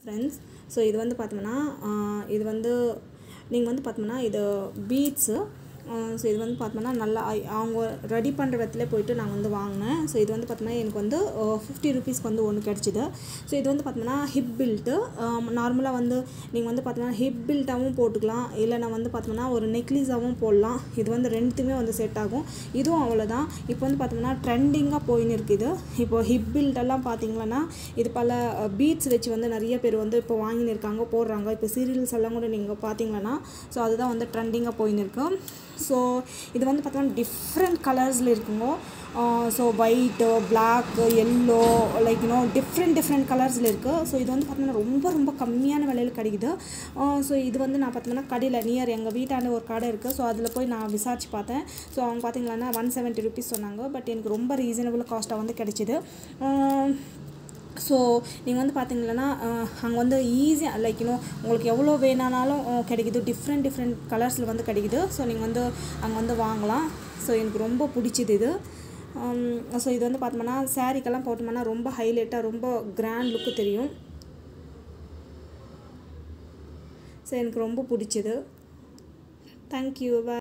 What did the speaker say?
friends so இது வந்து பார்த்தோம்னா ஆஹ் இது வந்து நீங்கள் வந்து பார்த்தோம்னா இது பீட்ஸு ஸோ இது வந்து பார்த்தோம்னா நல்லா ஐ- அவங்க ரெடி பண்ணுற இடத்துல போயிட்டு நான் வந்து வாங்கினேன் ஸோ இது வந்து பார்த்தோம்னா எனக்கு வந்து ஃபிஃப்டி ருபீஸ்க்கு வந்து ஒன்று கிடச்சிது ஸோ இது வந்து பார்த்தோம்னா ஹிப் பில்ட்டு நார்மலாக வந்து நீங்கள் வந்து பார்த்தோம்னா ஹிப் பில்ட்டாகவும் போட்டுக்கலாம் இல்லைனா வந்து பார்த்தோம்னா ஒரு நெக்லீஸாகவும் போடலாம் இது வந்து ரெண்டுத்துமே வந்து செட் ஆகும் இதுவும் அவ்வளோதான் இப்போ வந்து பார்த்தோம்னா ட்ரெண்டிங்காக போயின்னு இருக்குது இப்போ ஹிப் பில்ட்டெல்லாம் பார்த்தீங்கன்னா இது பல பீட்ஸ் வச்சு வந்து நிறைய பேர் வந்து இப்போ வாங்கின்னு இருக்காங்க போடுறாங்க இப்போ சீரியல்ஸ் எல்லாம் கூட நீங்கள் பார்த்தீங்கன்னா ஸோ அதுதான் வந்து ட்ரெண்டிங்காக போயின்னு இருக்கு ஸோ இது வந்து பார்த்தோம்னா டிஃப்ரெண்ட் கலர்ஸில் இருக்குங்க so white black yellow like you know different different கலர்ஸில் இருக்குது ஸோ இது வந்து பார்த்தோம்னா ரொம்ப ரொம்ப கம்மியான விலையில் கிடைக்குது ஸோ இது வந்து நான் பார்த்தோம்னா கடையில் நியர் எங்கள் வீட்டாண்ட ஒரு கடை இருக்குது ஸோ அதில் போய் நான் விசாரிச்சு பார்த்தேன் ஸோ அவங்க பார்த்தீங்கன்னா ஒன் செவன்ட்டி ருபீஸ் சொன்னாங்க பட் எனக்கு ரொம்ப ரீசனபிள் காஸ்ட்டாக வந்து கிடைச்சிது ஸோ நீங்கள் வந்து பார்த்தீங்கன்னா அங்கே வந்து ஈஸியாக லைக் இன்னும் உங்களுக்கு எவ்வளோ வேணானாலும் அஹ், கிடைக்குது டிஃப்ரெண்ட் டிஃப்ரெண்ட் கலர்ஸில் வந்து கிடைக்குது ஸோ நீங்கள் வந்து அங்கே வந்து வாங்கலாம் ஸோ எனக்கு ரொம்ப பிடிச்சிது இது ஸோ இது வந்து பார்த்தோம்னா சாரீக்கெல்லாம் போட்டோம்னா ரொம்ப ஹைலைட்டாக ரொம்ப கிராண்ட் லுக்கு தெரியும் ஸோ எனக்கு ரொம்ப பிடிச்சிது தேங்க்யூ பாய்